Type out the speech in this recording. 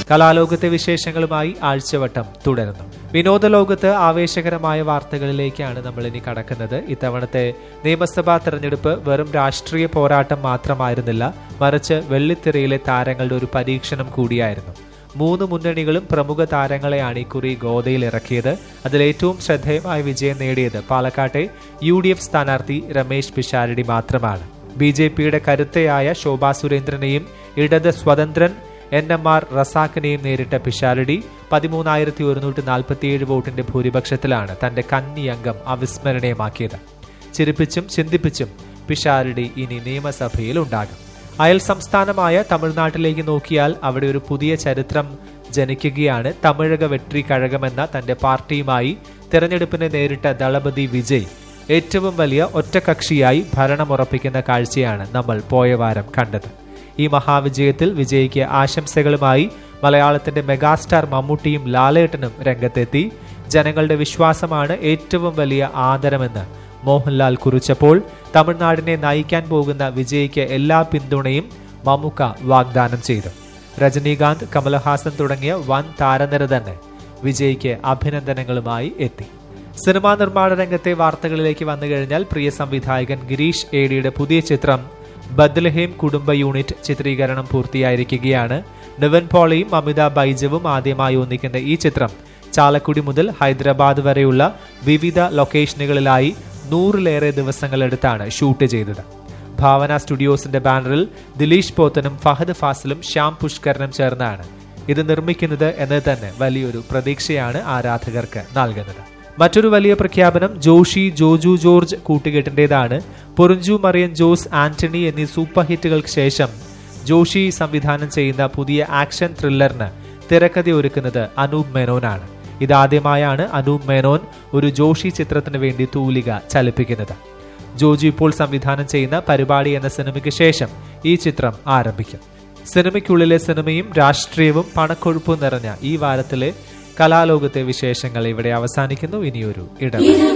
കലാലോകത്തെ വിശേഷങ്ങളുമായി ആഴ്ചവട്ടം തുടരുന്നു വിനോദ ലോകത്ത് ആവേശകരമായ വാർത്തകളിലേക്കാണ് നമ്മൾ ഇനി കടക്കുന്നത് ഇത്തവണത്തെ നിയമസഭാ തെരഞ്ഞെടുപ്പ് വെറും രാഷ്ട്രീയ പോരാട്ടം മാത്രമായിരുന്നില്ല മറിച്ച് വെള്ളിത്തിരയിലെ താരങ്ങളുടെ ഒരു പരീക്ഷണം കൂടിയായിരുന്നു മൂന്ന് മുന്നണികളും പ്രമുഖ താരങ്ങളെയാണ് ഇക്കുറി ഗോതയിൽ ഇറക്കിയത് അതിൽ ഏറ്റവും ശ്രദ്ധേയമായ വിജയം നേടിയത് പാലക്കാട്ടെ യു ഡി എഫ് സ്ഥാനാർത്ഥി രമേശ് പിഷാരടി മാത്രമാണ് ബി ജെ പിയുടെ കരുത്തയായ ശോഭാ സുരേന്ദ്രനെയും ഇടത് സ്വതന്ത്രൻ എൻ എം ആർ റസാഖിനെയും നേരിട്ട പിഷാരടി പതിമൂന്നായിരത്തി ഒരുന്നൂറ്റി നാൽപ്പത്തിയേഴ് വോട്ടിന്റെ ഭൂരിപക്ഷത്തിലാണ് തന്റെ കന്നി അംഗം അവിസ്മരണീയമാക്കിയത് ചിരിപ്പിച്ചും ചിന്തിപ്പിച്ചും പിഷാരടി ഇനി നിയമസഭയിൽ ഉണ്ടാകും അയൽ സംസ്ഥാനമായ തമിഴ്നാട്ടിലേക്ക് നോക്കിയാൽ അവിടെ ഒരു പുതിയ ചരിത്രം ജനിക്കുകയാണ് തമിഴക വെട്രി കഴകമെന്ന തന്റെ പാർട്ടിയുമായി തെരഞ്ഞെടുപ്പിനെ നേരിട്ട ദളപതി വിജയ് ഏറ്റവും വലിയ ഒറ്റകക്ഷിയായി ഭരണമുറപ്പിക്കുന്ന കാഴ്ചയാണ് നമ്മൾ പോയ വാരം കണ്ടത് ഈ മഹാവിജയത്തിൽ വിജയ്ക്ക് ആശംസകളുമായി മലയാളത്തിന്റെ മെഗാസ്റ്റാർ മമ്മൂട്ടിയും ലാലേട്ടനും രംഗത്തെത്തി ജനങ്ങളുടെ വിശ്വാസമാണ് ഏറ്റവും വലിയ ആദരമെന്ന് മോഹൻലാൽ കുറിച്ചപ്പോൾ തമിഴ്നാടിനെ നയിക്കാൻ പോകുന്ന വിജയ്ക്ക് എല്ലാ പിന്തുണയും മമ്മൂക്ക വാഗ്ദാനം ചെയ്തു രജനീകാന്ത് കമലഹാസൻ തുടങ്ങിയ വൻ താരനിര തന്നെ വിജയ്ക്ക് അഭിനന്ദനങ്ങളുമായി എത്തി സിനിമാ നിർമ്മാണ രംഗത്തെ വാർത്തകളിലേക്ക് വന്നു കഴിഞ്ഞാൽ പ്രിയ സംവിധായകൻ ഗിരീഷ് ഏടിയുടെ പുതിയ ചിത്രം ബദ്ലഹേം കുടുംബ യൂണിറ്റ് ചിത്രീകരണം പൂർത്തിയായിരിക്കുകയാണ് നിവൻ പോളിയും അമിത ബൈജവും ആദ്യമായി ഒന്നിക്കുന്ന ഈ ചിത്രം ചാലക്കുടി മുതൽ ഹൈദരാബാദ് വരെയുള്ള വിവിധ ലൊക്കേഷനുകളിലായി നൂറിലേറെ ദിവസങ്ങളെടുത്താണ് ഷൂട്ട് ചെയ്തത് ഭാവന സ്റ്റുഡിയോസിന്റെ ബാനറിൽ ദിലീഷ് പോത്തനും ഫഹദ് ഫാസിലും ശ്യാം പുഷ്കരനും ചേർന്നാണ് ഇത് നിർമ്മിക്കുന്നത് എന്നത് തന്നെ വലിയൊരു പ്രതീക്ഷയാണ് ആരാധകർക്ക് നൽകുന്നത് മറ്റൊരു വലിയ പ്രഖ്യാപനം ജോഷി ജോജു ജോർജ് കൂട്ടുകെട്ടിന്റേതാണ് പൊറിഞ്ചു മറിയൻ ജോസ് ആന്റണി എന്നീ സൂപ്പർ ഹിറ്റുകൾക്ക് ശേഷം ജോഷി സംവിധാനം ചെയ്യുന്ന പുതിയ ആക്ഷൻ ത്രില്ലറിന് തിരക്കഥ ഒരുക്കുന്നത് അനൂപ് മേനോനാണ് ഇതാദ്യമായാണ് അനൂപ് മേനോൻ ഒരു ജോഷി ചിത്രത്തിന് വേണ്ടി തൂലിക ചലിപ്പിക്കുന്നത് ജോജി ഇപ്പോൾ സംവിധാനം ചെയ്യുന്ന പരിപാടി എന്ന സിനിമയ്ക്ക് ശേഷം ഈ ചിത്രം ആരംഭിക്കും സിനിമയ്ക്കുള്ളിലെ സിനിമയും രാഷ്ട്രീയവും പണക്കൊഴുപ്പും നിറഞ്ഞ ഈ വാരത്തിലെ കലാലോകത്തെ വിശേഷങ്ങൾ ഇവിടെ അവസാനിക്കുന്നു ഇനിയൊരു ഇടവേള